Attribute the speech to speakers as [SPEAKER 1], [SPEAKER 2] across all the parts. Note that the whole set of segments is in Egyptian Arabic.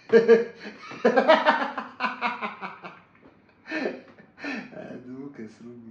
[SPEAKER 1] هدوك يا سروبي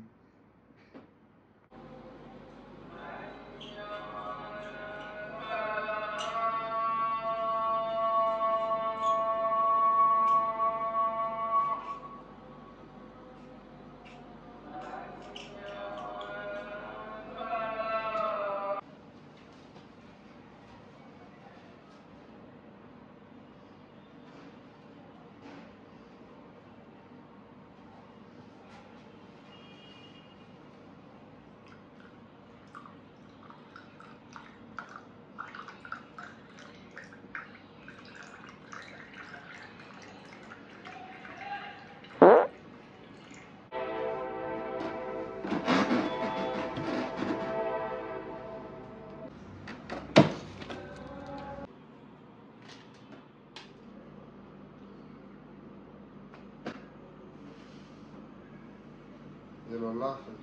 [SPEAKER 1] زي الولاعة في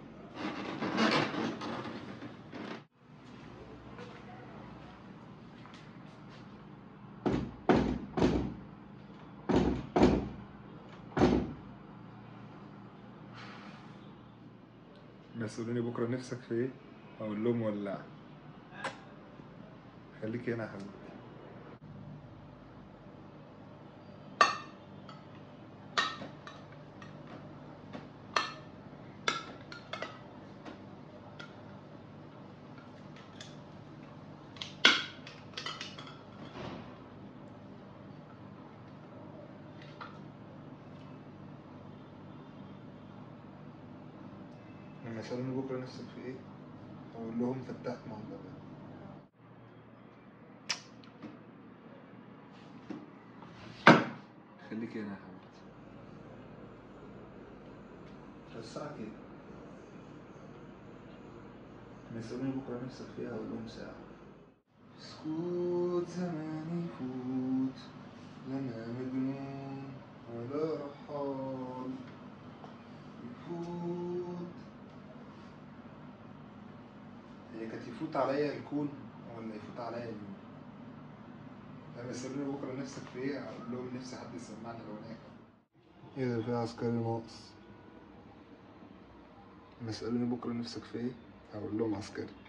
[SPEAKER 1] بيسألوني بكرة نفسك في ايه؟ أقول لهم ولاعة خليك هنا يا حبيبي لما يسألوني بكرة نفسك في ايه؟ أقول لهم فتحت مهندبة خليك هنا يا حبيبتي الساعة كده لما يسألوني بكرة نفسك في ايه أقول لهم ساعة سكوت زمان يفوت لنا مجنون ولا رحال يفوت هي كانت يفوت عليا الكون ولا يفوت عليا اليوم لما يسألوني بكرة نفسك في ايه أقول لهم نفسي حد يسمعني الأغنية ايه ده في عسكري ناقص لما يسألوني بكرة نفسك في ايه هقول لهم عسكري